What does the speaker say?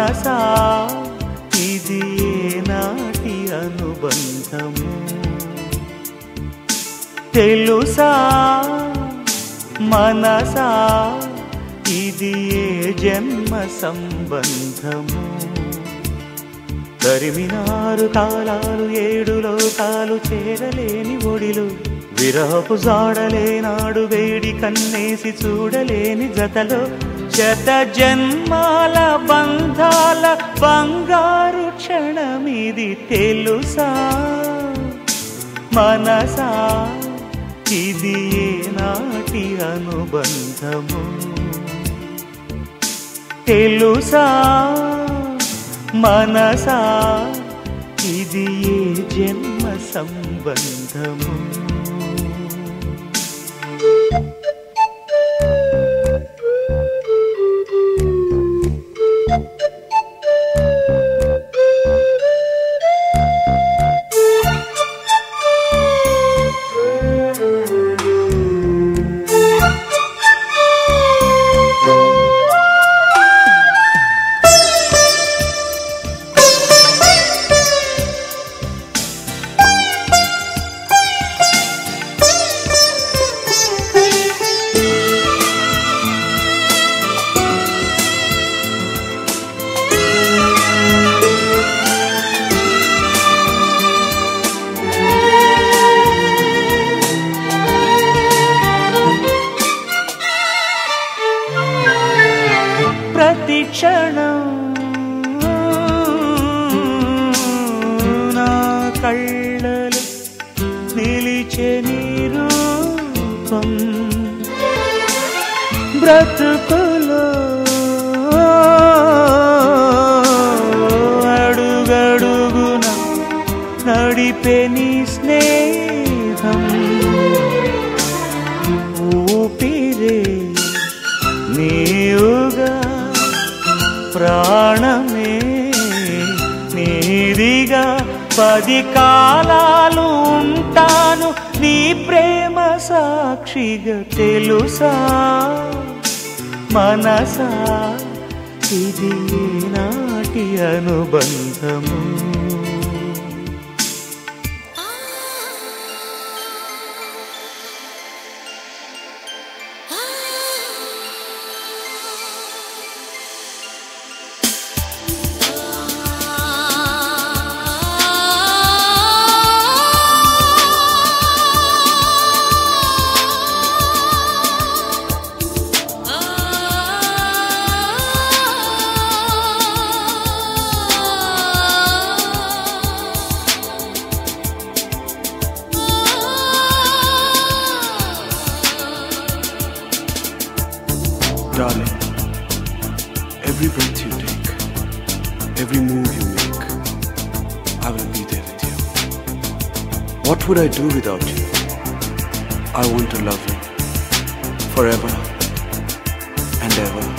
మనసా ఇది నాటి అనుబంధము తెలుసా మనసా ఇది ఏ జన్మ సంబంధము తరిమినారు కాలాలు ఏడు లోకాలు చేరలేని ఒడిలు విరహపు జాడలేనాడు వేడి కన్నేసి చూడలేని జతలో శత జన్మాల బంధాల బంగారు క్షణమిది తెలుసా మనసా ఇది ఏ నాటి అనుబంధము తెలుసా మనసా ఇది ఏ జన్మ సంబంధము ప్రతి క్షణం నా కళ్ళలు నిలిచే నీ రూపం బ్రతుకులో అడుగడుగున నడిపే నీ స్నేహం ఊపిరే నీవుగా ప్రాణమే నీదిగా పది కాలాలు ఉంటాను నీ ప్రేమ సాక్షిగా తెలుసా మనసా ఇది నాటి అనుబంధము Darling, every breath you take, every move you make, I will be there with you. What would I do without you? I want to love you forever and ever.